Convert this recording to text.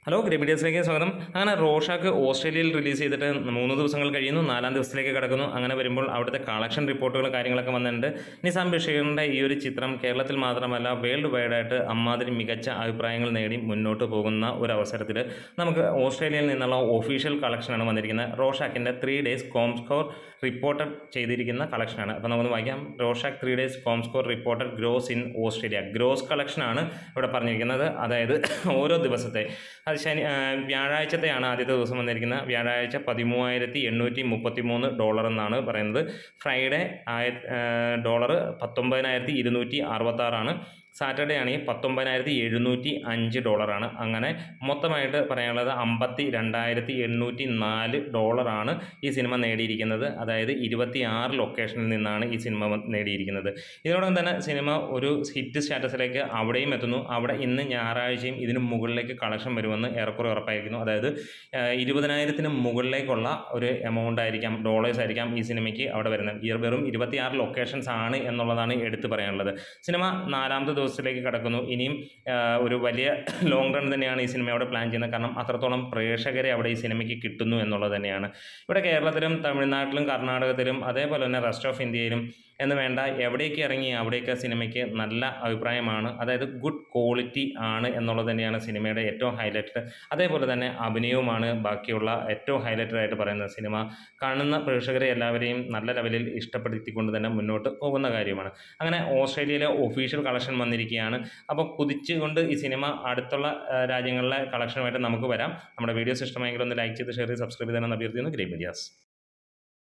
hello ഗ്രബിഡിയസിലേക്ക് സ്വാഗതം അങ്ങനെ Rorschach ഓസ്ട്രേലിയയിൽ റിലീസ് ചെയ്തിട്ട് മൂന്ന് ദിവസങ്ങൾ കഴിയുന്നു നാലാം ദിവസത്തിലേക്ക് കടക്കുന്നു അങ്ങനെ വരുമ്പോൾ അവിടുത്തെ കളക്ഷൻ റിപ്പോർട്ടുകളും കാര്യങ്ങളൊക്കെ വന്നിട്ടുണ്ട് നിസാം ബഷീറിൻ്റെ ഈ ഒരു ചിത്രം കേരളത്തിൽ മാത്രമല്ല വേൾഡ് വൈഡായിട്ട് അമ്മാതിരി മികച്ച അഭിപ്രായങ്ങൾ നേടി മുന്നോട്ട് പോകുന്ന ഒരു അവസരത്തിൽ നമുക്ക് ഓസ്ട്രേലിയയിൽ നിന്നുള്ള ഒഫീഷ്യൽ കളക്ഷനാണ് വന്നിരിക്കുന്നത് റോഷാക്കിൻ്റെ three days comScore reported ചെയ്തിരിക്കുന്ന കളക്ഷനാണ് അപ്പോൾ നമുക്ക് വായിക്കാം Rorschach three days comScore reported gross in Australia gross കളക്ഷനാണ് ഇവിടെ പറഞ്ഞിരിക്കുന്നത് അതായത് ഓരോ ദിവസത്തെ അത് ശനി ആ, വ്യാഴാഴ്ചത്തെയാണ് ആദ്യത്തെ ദിവസം വന്നിരിക്കുന്നത് വ്യാഴാഴ്ച പതിമൂവായിരത്തി എണ്ണൂറ്റി മുപ്പത്തി മൂന്ന് ഡോളർ എന്നാണ് പറയുന്നത് ഫ്രൈഡേ ആയ ഡോളർ പത്തൊമ്പതിനായിരത്തി ഇരുന്നൂറ്റി അറുപത്താറാണ് സാറ്റർഡേ ആണെങ്കിൽ പത്തൊമ്പതിനായിരത്തി എഴുന്നൂറ്റി അഞ്ച് ഡോളറാണ് അങ്ങനെ മൊത്തമായിട്ട് പറയാനുള്ളത് അമ്പത്തി രണ്ടായിരത്തി എണ്ണൂറ്റി നാല് ഡോളറാണ് ഈ സിനിമ നേടിയിരിക്കുന്നത് അതായത് ഇരുപത്തി ആറ് ലൊക്കേഷനിൽ നിന്നാണ് ഈ സിനിമ വ- നേടിയിരിക്കുന്നത് ഇതിനോടൊപ്പം തന്നെ സിനിമ ഒരു ഹിറ്റ് സ്റ്റാറ്റസിലേക്ക് അവിടെയും എത്തുന്നു അവിടെ ഇന്ന് ഞായറാഴ്ചയും ഇതിന് മുകളിലേക്ക് കളക്ഷൻ വരുമെന്ന് ഏറെക്കുറെ ഉറപ്പായിരിക്കുന്നു അതായത് ആഹ്, ഇരുപതിനായിരത്തിന് മുകളിലേക്കുള്ള ഒരു എമൗണ്ട് ആയിരിക്കാം ഡോളേഴ്സ് ആയിരിക്കാം ഈ സിനിമയ്ക്ക് അവിടെ വരുന്നത് ഈ വെറും ഇരുപത്തിയാറ് ലൊക്കേഷൻസ് ആണ് എന്നുള്ളതാണ് എടുത്തു പറയാനുള്ളത് സിനിമ നാലാമത്തെ ദിവസത്തിലേക്ക് കടക്കുന്നു ഇനിയും ആഹ്, ഒരു വലിയ ലോങ് റൺ തന്നെയാണ് ഈ സിനിമ അവിടെ പ്ലാൻ ചെയ്യുന്നത് കാരണം അത്രത്തോളം പ്രേക്ഷകരെ അവിടെ ഈ സിനിമയ്ക്ക് കിട്ടുന്നു എന്നുള്ളത് തന്നെയാണ് ഇവിടെ കേരളത്തിലും തമിഴ്നാട്ടിലും കർണാടകത്തിലും അതേപോലെ തന്നെ റെസ്റ്റ് ഓഫ് ഇന്ത്യയിലും എന്ന് വേണ്ട എവിടേക്ക് ഇറങ്ങി അവിടെയൊക്കെ സിനിമയ്ക്ക് നല്ല അഭിപ്രായമാണ് അതായത് ഗുഡ് ക്വാളിറ്റി ആണ് എന്നുള്ളത് തന്നെയാണ് സിനിമയുടെ ഏറ്റവും ഹൈലൈറ്റ് അതേപോലെ തന്നെ അഭിനയവുമാണ് ബാക്കിയുള്ള ഏറ്റവും ഹൈലൈറ്റഡ് ആയിട്ട് പറയുന്നത് സിനിമ കാണുന്ന പ്രേക്ഷകരെ എല്ലാവരെയും നല്ല ലെവലിൽ ഇഷ്ടപ്പെടുത്തിക്കൊണ്ട് തന്നെ മുന്നോട്ട് പോകുന്ന കാര്യമാണ് അങ്ങനെ ഓസ്ട്രേലിയയിലെ ഒഫീഷ്യൽ കളക്ഷൻ വന്നിരിക്കുകയാണ് അപ്പോൾ കുതിച്ചുകൊണ്ട് ഈ സിനിമ അടുത്തുള്ള ആ, രാജ്യങ്ങളിലെ കളക്ഷനുമായിട്ട് നമുക്ക് വരാം നമ്മുടെ വീഡിയോസ് ഇഷ്ടമായെങ്കിൽ ഒന്ന് ലൈക്ക് ചെയ്ത് ഷെയർ ചെയ്ത് സബ്സ്ക്രൈബ് ചെയ്യാൻ അഭ്യർത്ഥിക്കുന്നു ഗ്രേ മീഡിയാസ്